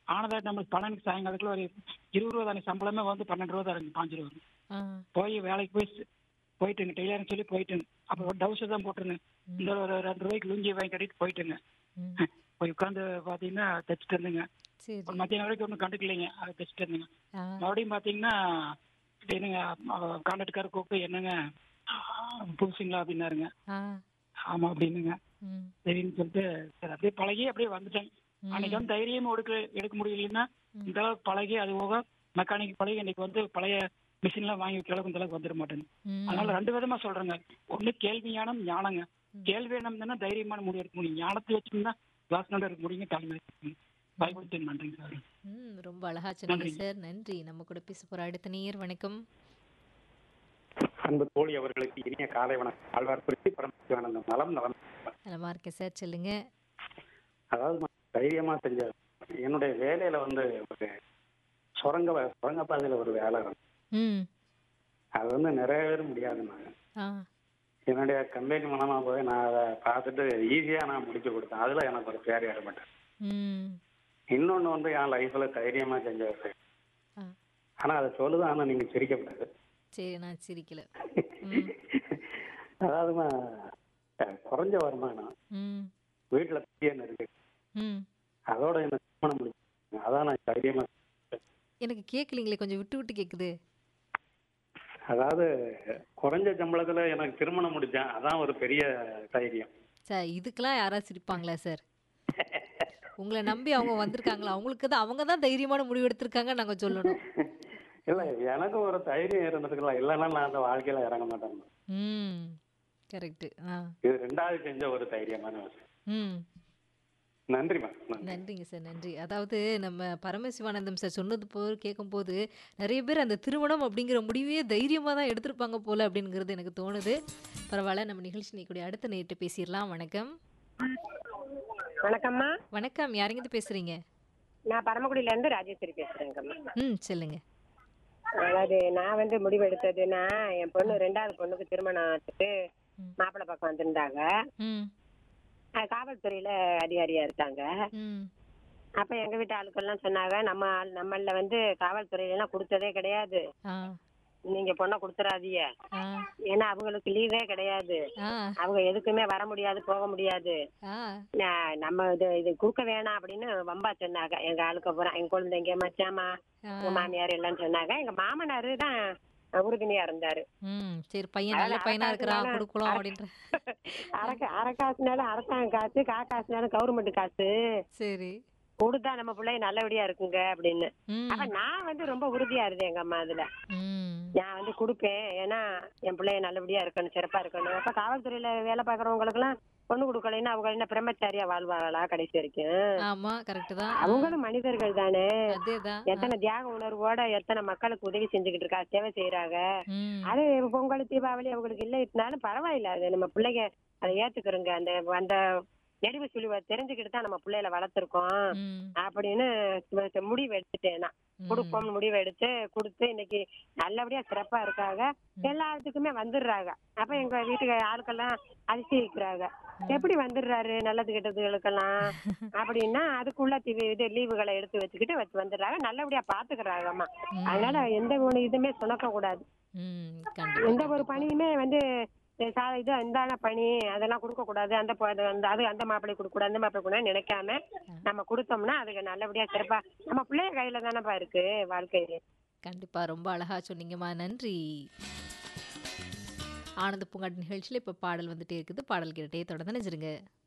ஆனதா நம்மளுக்கு பன்னெண்டு சாயங்காலத்துல ஒரு இருபது ரூபா தானே சம்பளமே வந்து பன்னெண்டு ரூபா தான் இருக்கு பாஞ்சு ரூபா வரும். ஆ. போய் வேலைக்கு போய் ஸ்- போயிட்டுங்க டெய்லர்னு சொல்லி போயிட்டுங்க அப்புறம் ஒரு டவுசர் தான் போட்டுருங்க இந்த ஒரு ரெண்டு ரூபாய்க்கு லுங்கி வாங்கி கட்டிட்டு போயிட்டுங்க ம். போய் உட்காந்து பாத்தீங்கன்னா தைச்சிட்டு இருந்துங்க சரி ஒரு மத்தியானம் வரைக்கும் ஒன்றும் கண்டுக்கலைங்க அதை தைச்சிட்டு இருந்துங்க ஆ. மறுபடியும் பாத்தீங்கன்னா என்னங்க கான்ட்ராக்ட்காரர் கூப்பிட்டு என்னங்க ஆ, புதுசுங்களா அப்படின்னாருங்க ஆ. ஆமா அப்படின்னுங்க ம். சரின்னு சொல்லிட்டு சரி அப்படியே பழகி அப்படியே வந்துட்டேன் அன்னைக்கு வந்து தைரியமா எடுக்க எடுக்க முடியலன்னா இந்த அளவுக்கு பழகி அது போக மெக்கானிக் பழகி இன்னைக்கு வந்து பழைய மிஷின்லாம் வாங்கி வைக்கிற அளவுக்கு இந்த அளவுக்கு வந்துட மாட்டேங்க ம். அதனால ரெண்டு விதமா சொல்றேங்க ஒண்ணு கேள்வி ஞானம் ஞானங்க கேள்வி ஞானம் தானே தைரியமான முடிவு எடுக்க முடியும் ஞானத்தை வச்சுருந்தா வாசனோட இருக்க முடியுங்க தலைமை பயப்படுத்தி நன்றிங்க சார் ம் ரொம்ப அழகா சொன்னீங்க நன்றிங்க. சார் நன்றி நம்ம கூட பேச போற அடுத்த நேயர் வணக்கம் அன்பு தோழி அவர்களுக்கு இனிய காலை வணக்கம் ஆழ்வார் குறிச்சி பரமசிவானந்தம் நலம் நலம் நலமா இருக்கேன் சார் சொல்லுங்க அதாவது நான் தைரியமா செஞ்ச என்னுடைய வேலையில வந்து ஒரு சுரங்க வே- சுரங்க பாதையில ஒரு வேலை இருக்கு. ம் அது வந்து நிறைவேற முடியாதுன்னு ஆ என்னுடைய கம்பெனி மூலமா போய் நான் அதை பார்த்துட்டு ஈஸியா நான் முடிச்சு கொடுத்தேன் அதுல எனக்கு ஒரு பேர் ஏற்பட்டேன் ம் இன்னொன்னு வந்து என் லைஃப்ல தைரியமா செஞ்ச ஒரு செயல். ஆ ஆனா அதை சொல்லுது ஆனா நீங்க சிரிக்கப்படாது சரி நான் சிரிக்கல ம் அதாவதுமா அஹ், குறைஞ்ச வருமானம் ம் வீட்டுல பெரிய இருக்கு ம் அதோட எனக்கு திருமணம் முடிச்சு அதான் நான் தைரியமா எனக்கு கேட்கலீங்களே கொஞ்சம் விட்டு விட்டு கேக்குது அதாவது குறைஞ்ச சம்பளத்துல எனக்கு திருமணம் முடிச்சேன் அதான் ஒரு பெரிய தைரியம் சார் இதுக்கெல்லாம் யாராவது சிரிப்பாங்களா சார் உங்களை நம்பி அவங்க வந்திருக்காங்களா அவங்களுக்கு தான் அவங்க தான் தைரியமான முடிவு எடுத்திருக்காங்க நாங்க சொல்லணும் இல்ல எனக்கு ஒரு தைரியம் இருந்திருக்கலாம் இல்லைன்னா நான் அந்த வாழ்க்கையில இறங்க மாட்டேன் ம் கரெக்ட் ஆ இது ரெண்டாவது செஞ்ச ஒரு தைரியமான விஷயம் ம் நன்றிம்மா நன்றி நன்றிங்க சார் நன்றி அதாவது நம்ம பரமசிவானந்தம் சார் சொன்னது போல் கேட்கும்போது நிறைய பேர் அந்த திருமணம் அப்படிங்கிற முடிவே தைரியமாக தான் எடுத்திருப்பாங்க போல அப்படிங்கிறது எனக்கு தோணுது பரவாயில்ல நம்ம நிகழ்ச்சி நீக்கூடிய அடுத்த நேரிட்டு பேசிடலாம் வணக்கம் வணக்கம்மா வணக்கம் யாருங்கிட்ட பேசுறீங்க நான் பரமக்குடியில இருந்து ராஜேஸ்வரி பேசுறேங்கம்மா ம் சொல்லுங்க அதாவது நான் வந்து முடிவு எடுத்ததுன்னா என் பொண்ணு ரெண்டாவது பொண்ணுக்கு திருமணம் ஆச்சுட்டு மாப்பிள்ளை பக்கம் வந்திருந்தாங்க ம் அஹ் காவல்துறையில அதிகாரியா இருக்காங்க ம் அப்ப எங்க வீட்டு ஆளுக்கெல்லாம் சொன்னாங்க நம்ம ஆள் நம்மள வந்து காவல்துறையில எல்லாம் கொடுத்ததே கிடையாது ஆ நீங்க பொண்ணை கொடுத்துறாதீங்க ஆ ஏன்னா அவங்களுக்கு லீவே கிடையாது ஆ அவங்க எதுக்குமே வர முடியாது போக முடியாது ஆ நான் நம்ம இது இது கொடுக்க வேணாம் அப்படின்னு வம்பா சொன்னாங்க எங்க ஆளுக்கு அப்புறம் எங்க குழந்தைங்க மச்சாமா எங்க மாமியார் எல்லாம் சொன்னாங்க எங்க மாமனாரு தான் உறுதுணையா இருந்தாரு ம் சரி பையன் நல்ல பையனா இருக்கிறான் கொடுக்கலாம் அப்படின்ற அரை அரை காசுனாலும் அரசாங்க காசு கா காசுனாலும் கவர்மெண்ட் காசு சரி கொடுத்தா நம்ம பிள்ளை நல்லபடியா இருக்குங்க அப்படின்னு ம் அப்ப நான் வந்து ரொம்ப உறுதியா இருந்தேன் எங்க அம்மா அதுல ம் நான் வந்து கொடுப்பேன் ஏன்னா என் பிள்ளைய நல்லபடியா இருக்கணும் சிறப்பா இருக்கணும் அப்ப காவல்துறையில வேலை பாக்குறவங்களுக்கு எல்லாம் பொண்ணு கொடுக்கலைன்னா அவங்க என்ன பிரம்மச்சாரியா வாழ்வாங்களா கடைசி வரைக்கும் ஆமா கரெக்ட் தான் அவங்களும் மனிதர்கள் தானே அதேதான் எத்தனை தியாக உணர்வோட எத்தனை மக்களுக்கு உதவி செஞ்சுக்கிட்டு இருக்கா சேவை செய்யறாங்க ம் அது பொங்கல் தீபாவளி அவங்களுக்கு இல்லைனாலும் பரவாயில்ல அது நம்ம பிள்ளைங்க அதை ஏத்துக்கிறோங்க அந்த அந்த நெடுவு சுழிவை தெரிஞ்சுக்கிட்டு தான் நம்ம பிள்ளைகளை வளர்த்துருக்கோம் ம் அப்படின்னு மு- முடிவு எடுத்துட்டேன் நான் கொடுப்போம்னு முடிவு எடுத்து கொடுத்து இன்னைக்கு நல்லபடியா சிறப்பா இருக்காங்க எல்லாத்துக்குமே வந்துடுறாங்க அப்ப எங்க வீட்டுக்கு ஆளுக்கெல்லாம் அதிசயிக்கிறாங்க எப்படி வந்துடுறாரு நல்லது கெட்டதுகளுக்கெல்லாம் அப்படின்னா அதுக்குள்ள தி- இது லீவுகளை எடுத்து வச்சுக்கிட்டு வச்சு வந்துடுறாங்க நல்லபடியா பாத்துக்கிறாங்கம்மா அதனால எந்த ஒரு இதுமே சுணக்க கூடாது ம் கண்டிப்பா எந்த ஒரு பணியுமே வந்து அஹ் சா இது இந்தான பணி அதெல்லாம் கொடுக்க கூடாது அந்த பொ- அது அந்த அது அந்த மாப்பிள்ளை கொடுக்க கூடாது அந்த மாப்பிள்ளை கூட நினைக்காம நம்ம கொடுத்தோம்னா அதுக்கு நல்லபடியா சிறப்பா நம்ம பிள்ளைய கையில தானேப்பா இருக்கு வாழ்க்கை கண்டிப்பா ரொம்ப அழகா சொன்னீங்கம்மா நன்றி ஆனந்த பூங்காட்டு நிகழ்ச்சியில் இப்போ பாடல் வந்துட்டே இருக்குது பாடல் கேட்டே தொடர்ந்து நினைச்சிருங்க